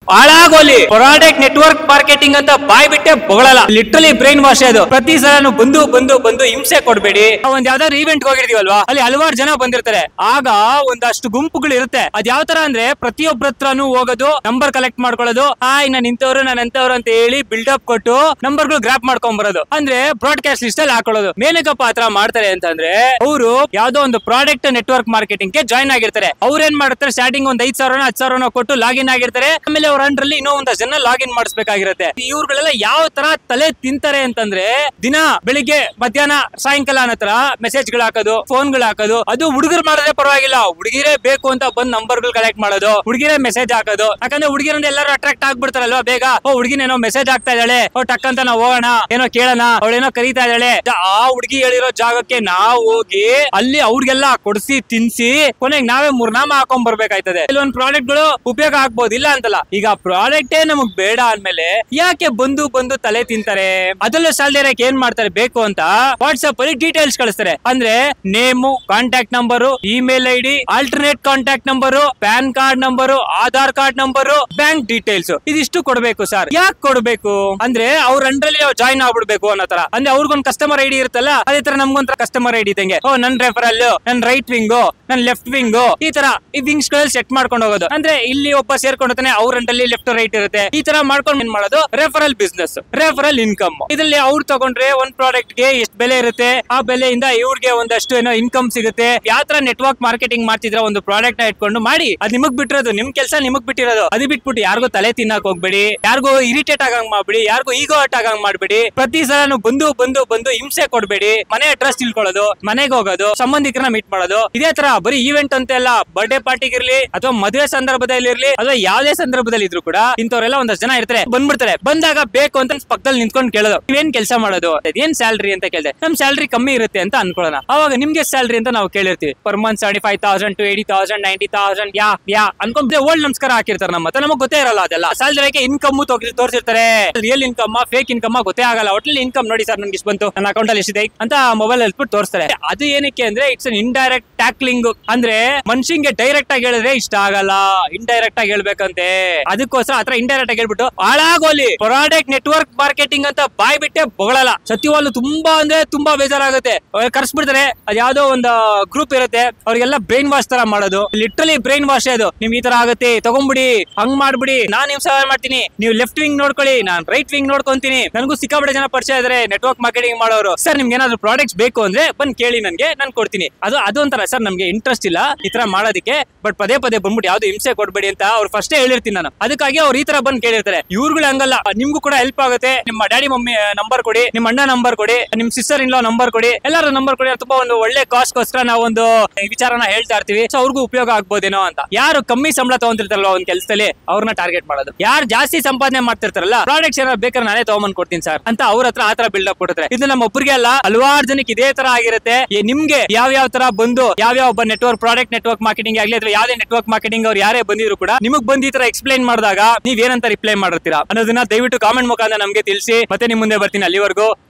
ಹಾಳಾಗೋಲಿ product network marketing ಅಂತ ಬಾಯ್ ಬಿಟ್ಟೆ ಬೊಗಳಲ್ಲ literally brain wash ಅದು ಪ್ರತಿ ಸಲ ಬಂದು ಬಂದು ಬಂದು ಹಿಂಸೆ ಕೊಡ್ಬೇಡಿ ಒಂದ್ ಯಾವ್ದಾದ್ರು ಈವೆಂಟ್ ಹೋಗಿರ್ತೀವಲ್ವಾ ಅಲ್ಲಿ ಹಲವಾರು ಜನ ಬಂದಿರ್ತಾರೆ ಆಗ ಒಂದಷ್ಟು ಗುಂಪುಗಳು ಇರುತ್ತೆ ಅದ್ ಯಾವ ತರ ಅಂದ್ರೆ ಪ್ರತಿಯೊಬ್ಬರ ಹತ್ರನೂ ಹೋಗೋದು ನಂಬರ್ ಕಲೆಕ್ಟ್ ಮಾಡ್ಕೊಳ್ಳೋದು ಹಾಯ್ ನಾನು ಇಂಥವ್ರು ನಾನು ಎಂತವ್ರು ಅಂತ ಹೇಳಿ ಬಿಲ್ಡಪ್ ಕೊಟ್ಟು ನಂಬರ್ಗಳು ಗ್ರಾಪ್ ಮಾಡ್ಕೊಂಡ್ ಬರೋದು ಅಂದ್ರೆ ಬ್ರಾಡ್ಕಾಸ್ಟ್ ಲಿಸ್ಟ್ ಅಲ್ಲಿ ಹಾಕೊಳ್ಳೋದು ಮೇನಕಪ್ಪ ಆತರ ಮಾಡ್ತಾರೆ ಅಂತಂದ್ರೆ ಅವರು ಯಾವ್ದೋ ಒಂದು ಪ್ರಾಡಕ್ಟ್ ನೆಟ್ವರ್ಕ್ ಮಾರ್ಕೆಟಿಂಗ್ ಗೆ ಜಾಯ್ನ್ ಆಗಿರ್ತಾರೆ ಅವ್ರ ಏನ್ ಮಾಡ್ತಾರೆ ಸ್ಟಾರ್ಟಿಂಗ್ ಒಂದ್ ಐದ್ ಸಾವಿರ ಹತ್ತು ಸಾವಿರ ಕೊಟ್ಟು ಲಾಗಿನ್ ಆಗಿರ್ತಾರೆ ಆಮೇಲೆ ಅವ್ರ ಅಂಡ್ರಲ್ಲಿ ಇನ್ನೂ ಒಂದಷ್ಟು ಜನ ಲಾಗಿನ್ ಮಾಡಿಸ್ಬೇಕಾಗಿರುತ್ತೆ ಇವ್ರುಗಳೆಲ್ಲ ಯಾವ ತರ ತಲೆ ತಿಂತಾರೆ ಅಂತಂದ್ರೆ ದಿನ ಬೆಳಿಗ್ಗೆ ಮಧ್ಯಾಹ್ನ ಸಾಯಂಕಾಲ ಅನ್ನತ್ರ ಮೆಸೇಜ್ ಗಳು ಹಾಕೋದು ಫೋನ್ ಗಳು ಹಾಕೋದು ಅದು ಹುಡುಗರು ಮಾಡಿದ್ರೆ ಪರವಾಗಿಲ್ಲ ಹುಡುಗಿರೇ ಬೇಕು ಅಂತ ಬಂದ್ ನಂಬರ್ ಗಳು ಕಲೆಕ್ಟ್ ಮಾಡೋದು ಹುಡುಗಿರೇ ಮೆಸೇಜ್ ಹಾಕೋದು ಯಾಕಂದ್ರೆ ಹುಡುಗಿರಂದ್ರೆ ಎಲ್ಲರೂ ಅಟ್ರಾಕ್ಟ್ ಆಗ್ಬಿಡ್ತಾರಲ್ವಾ ಬೇಗ ಓ ಹುಡುಗಿನೇನೋ ಮೆಸೇಜ್ ಆಗ್ತಾ ಇದ್ದಾಳೆ ಓ ಟಕ್ ಅಂತ ನಾವು ಹೋಗೋಣ ಏನೋ ಕೇಳೋಣ ಅವಳೇನೋ ಕರೀತಾ ಇದ್ದಾಳೆ ಆ ಹುಡುಗಿ ಹೇಳಿರೋ ಜಾಗಕ್ಕೆ ನಾವು ಹೋಗಿ ಅಲ್ಲಿ ಅವ್ರಿಗೆಲ್ಲ ಕೊಡ್ಸಿ ತಿನ್ಸಿ ಕೊನೆಗೆ ನಾವೇ ಮೂರ್ನಾಮ ಹಾಕೊಂಡ್ ಬರ್ಬೇಕಾಯ್ತದೆ ಕೆಲವೊಂದು ಪ್ರಾಡಕ್ಟ್ ಗಳು ಉಪಯೋಗ ಆಗ್ಬೋದು ಇಲ್ಲ ಅಂತಲ್ಲ ಈಗ ಪ್ರಾಡಕ್ಟೇ ನಮಗ್ ಬೇಡ ಅಂದ್ಮೇಲೆ ಯಾಕೆ ಬಂದು ಬಂದು ತಲೆ ತಿಂತಾರೆ ಅದರಲ್ಲೂ ಸಾಲದೇ ಏನ್ ಮಾಡ್ತಾರೆ ಬೇಕು ಅಂತ ವಾಟ್ಸ್ಆಪ್ ಅಲ್ಲಿ ಡೀಟೇಲ್ಸ್ ಕಳಿಸ್ತಾರೆ ಅಂದ್ರೆ name contact number email I D alternate contact number PAN card number Aadhaar card number bank details ಇದಿಷ್ಟು ಕೊಡ್ಬೇಕು ಸರ್ ಯಾಕೆ ಕೊಡ್ಬೇಕು ಅಂದ್ರೆ ಅವ್ರ ಅಂಡ್ರಲ್ಲಿ ನಾವು ಜಾಯ್ನ್ ಆಗ್ಬಿಡ್ಬೇಕು ಅನ್ನೋ ತರ ಅಂದ್ರೆ ಅವ್ರಿಗೊಂದು ಕಸ್ಟಮರ್ ಐಡಿ ಇರುತ್ತಲ್ಲ ಅದೇ ತರ ನಮ್ಗೊಂಥರ ಕಸ್ಟಮರ್ ಐಡಿ ಇದ್ದಂಗೆ ಓ ನನ್ ರೆಫರಲ್ ನನ್ ರೈಟ್ ವಿಂಗು ನನ್ ಲೆಫ್ಟ್ ವಿಂಗು ಈ ತರ ಈ ವಿಂಗ್ಸ್ ಗಳಲ್ಲಿ ಸೆಟ್ ಮಾಡ್ಕೊಂಡು ಹೋಗೋದು ಅಂದ್ರೆ ಇಲ್ಲಿ ಒಬ್ಬ ಸೇರ್ಕೊಂಡಿರ್ತಾನೆ ಅವ್ರ ಅಂಡಲ್ಲಿ ಲೆಫ್ಟ್ ರೈಟ್ ಇರುತ್ತೆ ಈ ತರ ಮಾಡ್ಕೊಂಡು ಏನ್ ಮಾಡೋದು ರೆಫರಲ್ ಬಿಸ್ನೆಸ್ ರೆಫರಲ್ ಇನ್ಕಮ್ ಇದರಲ್ಲಿ ಅವ್ರು ತಗೊಂಡ್ರೆ ಒಂದ್ ಪ್ರಾಡಕ್ಟ್ ಗೆ ಎಷ್ಟು ಬೆಲೆ ಇರುತ್ತೆ ಆ ಬೆಲೆಯಿಂದ ಇವ್ರಿಗೆ ಒಂದಷ್ಟು ಏನೋ ಇನ್ಕಮ್ ಸಿಗುತ್ತೆ ಯಾವ ತರ ನೆಟ್ವರ್ಕ್ ಮಾರ್ಕೆಟಿಂಗ್ ಮಾಡ್ತಿದ್ರ ಒಂದು ಪ್ರಾಡಕ್ಟ್ ನ ಇಟ್ಕೊಂಡು ಮಾಡಿ ಅದ್ ನಿಮಗ್ ಬಿಟ್ಟಿರೋದು ನಿಮ್ ಕೆಲಸ ನಿಮಗ್ ಬಿಟ್ಟಿರೋದು ಅದು ಬಿಟ್ಬಿಟ್ಟು ಯಾರಿಗೂ ತಲೆ ತಿನ್ನಕ್ ಹೋಗ್ಬೇಡಿ ಯಾರಿಗೂ ಇರಿಟೇಟ್ ಆಗಂಗ್ ಮಾಡ್ಬೇಡಿ ಯಾರಿಗೂ ಈಗೋ ಹಟ್ ಆಗಂಗ್ ಮಾಡ್ಬೇಡಿ ಪ್ರತಿ ಸಲ ಬಂದು ಬಂದು ಬಂದು ಹಿಂಸೆ ಕೊಡ್ಬೇಡಿ ಮನೆ ಅಡ್ರೆಸ್ ತಿಳ್ಕೊಳ್ಳೋದು ಮನೆಗೆ ಹೋಗೋದು ಸಂಬಂಧಿಕರನ್ನ ಮೀಟ್ ಮಾಡೋದು ಇದೇ ತರ ಬರೀ ಈವೆಂಟ್ ಅಂತ ಎಲ್ಲ ಬರ್ಡೇ ಪಾರ್ಟಿಗಿರ್ಲಿ ಅಥವಾ ಮದುವೆ ಸಂದರ್ಭದಲ್ಲಿ ಇರ್ಲಿ ಅಥವಾ ಯಾವ್ದೇ ಸಂದರ್ಭದಲ್ಲಿ ಇದ್ರು ಕೂಡ ಇಂಥವ್ರೆಲ್ಲ ಒಂದಷ್ಟು ಜನ ಇರ್ತಾರೆ ಬಂದ್ಬಿಡ್ತಾರೆ ಬಂದಾಗ ಬೇಕು ಅಂತ ಪಕ್ಕದಲ್ಲಿ ನಿಂತ್ಕೊಂಡು ಕೇಳೋದು ನೀವೇನ್ ಕೆಲಸ ಮಾಡೋದು ಏನ್ ಸ್ಯಾಲ್ರಿ ಅಂತ ಕೇಳಿದೆ ನಮ್ ಸ್ಯಾಲ್ರಿ ಕಮ್ಮಿ ಇರುತ್ತೆ ಅಂತ ಅನ್ಕೊಳ್ಳೋಣ ಅವಾಗ ನಿಮ್ಗೆ ಸ್ಯಾಲ್ರಿ ಅಂತ ನಾವು ಕೇಳಿರ್ತೀವಿ per month seventy five thousand to eighty thousand ninety thousand ಯಾ ಯಾ ಅನ್ಕೊಂಡ್ರೆ ಓಲ್ಡ್ ನಮಸ್ಕಾರ ಹಾಕಿರ್ತಾರೆ ನಮ್ಮ ಹತ್ರ ನಮಗೆ ಗೊತ್ತೇ ಇರಲ್ಲ ಅದೆಲ್ಲ ಸ್ಯಾಲ್ರಿ ಇನ್ಕಮ್ ತೋರಿಸಿರ್ತಾರೆ ರಿಯಲ್ ಇನ್ಕಮ್ ಫೇಕ್ ಇನ್ಕಮ್ ಗೊತ್ತೇ ಆಗಲ್ಲ ಒಟ್ಲಿ ಇನ್ಕಮ್ ನೋಡಿ ಸರ್ ನನ್ಗೆ ಇಷ್ಟು ಬಂತು ನನ್ನ ಅಕೌಂಟ್ ಅಲ್ಲಿ ಎಷ್ಟಿದೆ ಅಂತ ಮೊಬೈಲ್ ಹೇಳ್ಬಿಟ್ಟು ತೋರಿಸ್ತಾರೆ ಅದು ಏನಕ್ಕೆ ಅಂದ್ರೆ ಇಟ್ಸ್ ಅನ್ ಇಂಡೈರೆಕ್ಟ್ ಟ್ಯಾಕ್ಲಿಂಗ್ ಅಂದ್ರೆ ಮನುಷ್ಯಂಗೆ ಡೈರೆಕ್ಟ್ ಆಗಿ ಹೇಳಿದ್ರೆ ಇಷ್ಟ ಆಗಲ್ಲ ಇಂಡೈರೆಕ್ಟ್ ಆಗಿ ಹೇಳ್ಬೇಕಂತೆ ಅದಕ್ಕೋಸ್ಕರ ಆತರ ಇಂಡೈರೆಕ್ಟ್ ಆಗಿ ಹೇಳ್ಬಿಟ್ಟು ಹಾಳಾಗೋಲಿ ಪ್ರಾಡಕ್ಟ್ ನೆಟ್ವರ್ಕ್ ಮಾರ್ಕೆಟಿಂಗ್ ಅಂತ ಬಾಯ್ ಬಿಟ್ಟೆ ಬೊಗಳಲ್ಲ ಸತ್ಯವಾಗ್ಲು ತುಂಬಾ ಅಂದ್ರೆ ತುಂಬಾ ಬೇಜಾರಾಗುತ್ತೆ ಅವ್ರು ಕರ್ಸ್ಬಿಡ್ತಾರೆ ಅದ್ ಯಾವ್ದೋ ಒಂದು ಗ್ರೂಪ್ ಇರುತ್ತೆ ಅವ್ರಿಗೆಲ್ಲ ಬ್ರೈನ್ ವಾಶ್ ತರ ಮಾಡೋದು ಲಿಟ್ರಲಿ ಬ್ರೈನ್ ವಾಶ್ ಅದು ನಿಮ್ ಈ ತರ ಆಗುತ್ತೆ ತಗೊಂಡ್ಬಿಡಿ ಹಂಗ್ ಮಾಡ್ಬಿಡಿ ನಾನ್ ನಿಮ್ ಸಹಾಯ ಮಾಡ್ತೀನಿ ನೀವು ಲೆಫ್ಟ್ ವಿಂಗ್ ನೋಡ್ಕೊಳ್ಳಿ ನಾನ್ ರೈಟ್ ವಿಂಗ್ ನೋಡ್ಕೊಂತೀನಿ ನನಗೂ ಸಿಕ್ಕಾಪಟ್ಟೆ ಜನ ಪರಿಚಯ ಇದಾರೆ ನೆಟ್ವರ್ಕ್ ಮಾರ್ಕೆಟಿಂಗ್ ಮಾಡೋರು ಸರ್ ನಿಮ್ಗೆ ಏನಾದ್ರು ಪ್ರಾಡಕ್ಟ್ಸ್ ಬೇಕು ಅಂದ್ರೆ ಬಂದ್ ಕೇಳಿ ನನ್ಗೆ ನಾನು ಕೊಡ್ತೀನಿ ಅದು ಅದೊಂಥರ ಸರ್ ನಮ್ಗೆ ಇಂಟ್ರೆಸ್ಟ್ ಇಲ್ಲ ಈ ತರ ಮಾಡೋದಕ್ಕೆ ಬಟ್ ಪದೇ ಪದೇ ಬಂದ್ಬಿಟ್ಟು ಯಾವ್ದು ಹಿಂಸೆ ಕೊಡ್ಬೇಡಿ ಅಂತ ಅವ್ರು ಫಸ್ಟೇ ಹೇಳಿರ್ತೀನಿ ನಾನು ಅದಕ್ಕಾಗಿ ಅವ್ರು ಈ ತರ ಬಂದ್ ಕೇಳಿರ್ತಾರೆ ಇವ್ರುಗಳು ಹಂಗಲ್ಲ ನಿಮ್ಗೂ ಕೂಡ ಹೆಲ್ಪ್ ಆಗುತ್ತೆ ನಿಮ್ಮ ಡ್ಯಾಡಿ ಮಮ್ಮಿ ನಂಬರ್ ಕೊಡಿ ನಿಮ್ಮ ಅಣ್ಣ ನಂಬರ್ ಕೊಡಿ ನಿಮ್ ಸಿಸ್ಟರ್ ಇನ್ ನಂಬರ್ ಕೊಡಿ ಎಲ್ಲಾರು ನಂಬರ್ ಕೊಡಿ ತುಂಬಾ ಒಂದು ಒಳ್ಳೆ ಕಾಸ್ಟ್ಗೋಸ್ಕರ ನಾವು ಒಂದು ವಿಚಾರನ ಹೇಳ್ತಾ ಇರ್ತೀವಿ ಸೊ ಅವ್ರಿಗೂ ಉಪಯೋಗ ಆಗ್ಬೋದೇನೋ ಅಂತ ಯಾರು ಕಮ್ಮಿ ಸಂಬಳ ತಗೊಂತಿರ್ತಾರಲ್ಲ ಒಂದ್ ಕೆಲಸದಲ್ಲಿ ಅವ್ರನ್ನ ಟಾರ್ಗೆಟ್ ಮಾಡೋದು ಯಾರು ಜಾಸ್ತಿ ಸಂಪಾದನೆ ಮಾಡ್ತಿರ್ತಾರಲ್ಲ ಪ್ರಾಡಕ್ಟ್ಸ್ ಏನಾದ್ರು ಬೇಕಾದ್ರೆ ನಾನೇ ತಗೊಂಬಂದ್ ಕೊಡ್ತೀನಿ ಸರ್ ಅಂತ ಅವ್ರ ಹತ್ರ ಆತರ ಬಿಲ್ಡ್ ಅಪ್ ಕೊಡ್ತಾರೆ ಇದು ನಮ್ಮ ಒಬ್ಬರಿಗೆ ಅಲ್ಲ ಹಲವಾರು ಜನಕ್ಕೆ ಇದೇ ತರ ಆಗಿರುತ್ತೆ ಈ ನಿಮ್ಗೆ ಯಾವ ಯಾವ ತರ ಬಂದು ಯಾವ ಯಾವ ಒಬ್ಬ ನೆಟ್ವರ್ಕ್ ಪ್ರಾಡಕ್ಟ್ ನೆಟ್ವರ್ಕ್ ಮಾರ್ಕೆಟಿಂಗ್ ಆಗ್ಲಿ ಅಥವಾ ಯಾವ್ದೇ ನೆಟ್ವರ್ಕ್ ಮಾರ್ಕೆಟಿಂಗ್ ಅವ್ರು ಯಾರೇ ಬಂದಿದ್ರು ಕೂಡ ನಿಮಗ್ ಬಂದ್ ಈ ತರ ಎಕ್ಸ್ಪ್ಲೈನ್ ಮಾಡಿದಾಗ ನೀವ್ ಏನಂತ ರಿಪ್ಲೈ ಮಾಡಿರ್ತೀರಾ ಅನ್ನೋದನ್ನ ದಯವಿಟ್ಟು ಕಾಮೆಂಟ್ ಮುಖಾಂತರ ನಮ್ಗೆ ತಿಳಿಸಿ ಮತ್ತೆ ನಿಮ್ ಮುಂದೆ ಬರ್ತೀನಿ ಅಲ್ಲಿವರೆಗೂ